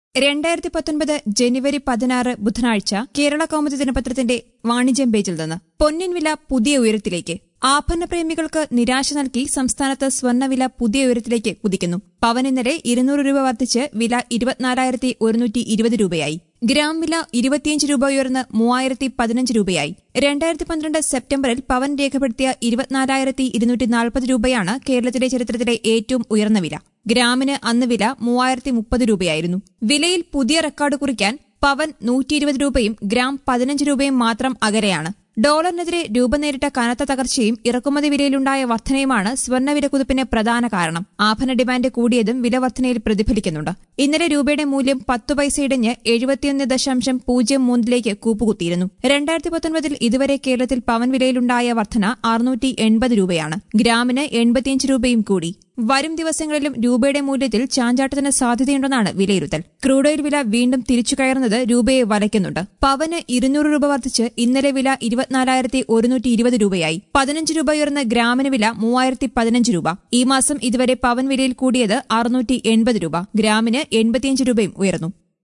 രണ്ടായിരത്തി പത്തൊൻപത് ജനുവരി പതിനാറ് ബുധനാഴ്ച കേരള കൗമുദി ദിനപത്രത്തിന്റെ വാണിജ്യം പേജിൽ നിന്ന് പൊന്നിൻ വില പുതിയ ഉയരത്തിലേക്ക് ആഭരണപ്രേമികൾക്ക് നിരാശ നൽകി സംസ്ഥാനത്ത് സ്വർണ്ണവില പുതിയ ഉയരത്തിലേക്ക് കുതിക്കുന്നു പവൻ ഇന്നലെ ഇരുന്നൂറ് രൂപ വർദ്ധിച്ച് വില ഇരുപത്തിനാലായിരത്തി ഒരുന്നൂറ്റി ഇരുപത് രൂപയായി ഗ്രാം വില ഇരുപത്തിയഞ്ച് രൂപ ഉയർന്ന് മൂവായിരത്തി പതിനഞ്ച് രൂപയായി രണ്ടായിരത്തി പന്ത്രണ്ട് സെപ്റ്റംബറിൽ പവൻ രേഖപ്പെടുത്തിയ ഇരുപത്തിനാലായിരത്തി ഇരുന്നൂറ്റി നാൽപ്പത് രൂപയാണ് കേരളത്തിലെ ചരിത്രത്തിലെ ഏറ്റവും ഉയർന്ന വില ഗ്രാമിന് അന്ന് വില മൂവായിരത്തി മുപ്പത് രൂപയായിരുന്നു വിലയിൽ പുതിയ റെക്കോർഡ് കുറിക്കാൻ പവൻ നൂറ്റി ഇരുപത് രൂപയും ഗ്രാം പതിനഞ്ച് രൂപയും മാത്രം അകലെയാണ് ഡോളറിനെതിരെ രൂപ നേരിട്ട കനത്ത തകർച്ചയും ഇറക്കുമതി വിലയിലുണ്ടായ വർധനയുമാണ് സ്വർണ്ണവില കുതിപ്പിന് പ്രധാന കാരണം ആഭരണ ഡിമാൻഡ് കൂടിയതും വില വർധനയിൽ പ്രതിഫലിക്കുന്നുണ്ട് ഇന്നലെ രൂപയുടെ മൂല്യം പത്തു പൈസ ഇടിഞ്ഞ് എഴുപത്തിയൊന്ന് ദശാംശം പൂജ്യം മൂന്നിലേക്ക് കൂപ്പുകുത്തിയിരുന്നു രണ്ടായിരത്തി പത്തൊൻപതിൽ ഇതുവരെ കേരളത്തിൽ പവൻ വിലയിലുണ്ടായ വർധന അറുന്നൂറ്റി എൺപത് രൂപയാണ് ഗ്രാമിന് എൺപത്തിയഞ്ച് രൂപയും കൂടി വരും ദിവസങ്ങളിലും രൂപയുടെ മൂല്യത്തിൽ ചാഞ്ചാട്ടത്തിന് സാധ്യതയുണ്ടെന്നാണ് വിലയിരുത്തൽ ക്രൂഡ് ഓയിൽ വില വീണ്ടും തിരിച്ചു കയറുന്നത് രൂപയെ വലയ്ക്കുന്നുണ്ട് പവന് ഇരുന്നൂറ് രൂപ വർദ്ധിച്ച് ഇന്നലെ വില ഇരുപത്തിനാലായിരത്തി ഒരുന്നൂറ്റി ഇരുപത് രൂപയായി പതിനഞ്ച് രൂപ ഉയർന്ന ഗ്രാമിന് വില മൂവായിരത്തി പതിനഞ്ച് രൂപ ഈ മാസം ഇതുവരെ പവൻ വിലയിൽ കൂടിയത് അറുന്നൂറ്റി എൺപത് രൂപ ഗ്രാമിന് എൺപത്തിയഞ്ച് രൂപയും ഉയർന്നു